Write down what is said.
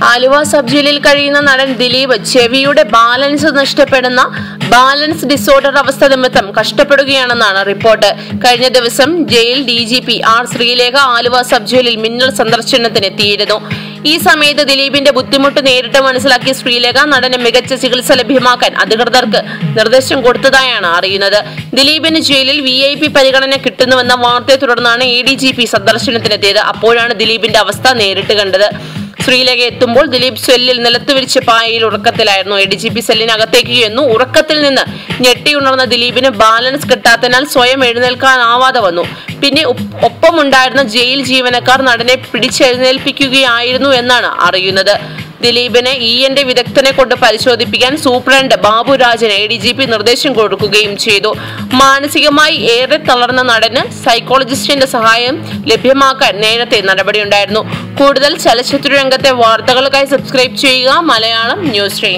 Aluva sub ജയിലിൽ കഴിയുന്ന നടൻ ദിലീപ് ചെവിയുടെ ബാലൻസ് നഷ്ടപ്പെടുന്ന ബാലൻസ് ഡിസോർഡർ അവസ്ഥ നിമിത്തം കഷ്ടപ്പെടുകയാണെന്നാണ് റിപ്പോർട്ട് കഴിഞ്ഞ ദിവസം jail D G P R Sreelekha Aluva sub ജയിലിൽ മിന്നൽ സന്ദർശനത്തിന് എത്തിയിരുന്നു ഈ സമയത്ത് ദിലീപിന്റെ ബുദ്ധിമുട്ട് നേരിട്ട് മനസ്സിലാക്കിയ ശ്രീലേഖ നടന് മികച്ച ചികിത്സ ലഭ്യമാക്കാൻ അധികൃതർക്ക് നിർദ്ദേശം കൊടുത്തതായാണ് അറിയുന്നത് ദിലീപിന് ജയിലിൽ വി ഐ പി പരിഗണന കിട്ടുന്നുവെന്ന വാർത്തയെ തുടർന്നാണ് എ ഡി ജി പി സന്ദർശനത്തിനെത്തിയത് അപ്പോഴാണ് ദിലീപിന്റെ അവസ്ഥ നേരിട്ട് കണ്ടത് ശ്രീലേഖ എത്തുമ്പോൾ ദിലീപ് സെല്ലിൽ നിലത്ത് വിരിച്ച പായയിൽ ഉറക്കത്തിലായിരുന്നു എ ഡി ജി പി സെല്ലിനകത്തേക്ക് ചെന്നു ഉറക്കത്തിൽ നിന്ന് ഞെട്ടിയുണർന്ന ദിലീപിന് ബാലൻസ് കിട്ടാത്തതിനാൽ സ്വയം എഴുന്നേൽക്കാനാവാതെ വന്നു പിന്നെ ഒപ്പ് ഒപ്പമുണ്ടായിരുന്ന ജയിൽ ജീവനക്കാർ നടനെ പിടിച്ചെഴുന്നേൽപ്പിക്കുകയായിരുന്നു എന്നാണ് അറിയുന്നത് ദിലീപിനെ ഇ എന്റെ വിദഗ്ധനെ കൊണ്ട് പരിശോധിപ്പിക്കാൻ സൂപ്രണ്ട് ബാബുരാജന് എ ഡി ജി പി നിർദ്ദേശം കൊടുക്കുകയും ചെയ്തു മാനസികമായി ഏറെ തളർന്ന നടന് സൈക്കോളജിസ്റ്റിന്റെ സഹായം ലഭ്യമാക്കാൻ നേരത്തെ നടപടിയുണ്ടായിരുന്നു കൂടുതൽ ചലച്ചിത്ര രംഗത്തെ വാർത്തകൾക്കായി സബ്സ്ക്രൈബ് ചെയ്യുക മലയാളം ന്യൂസ് സ്ട്രീം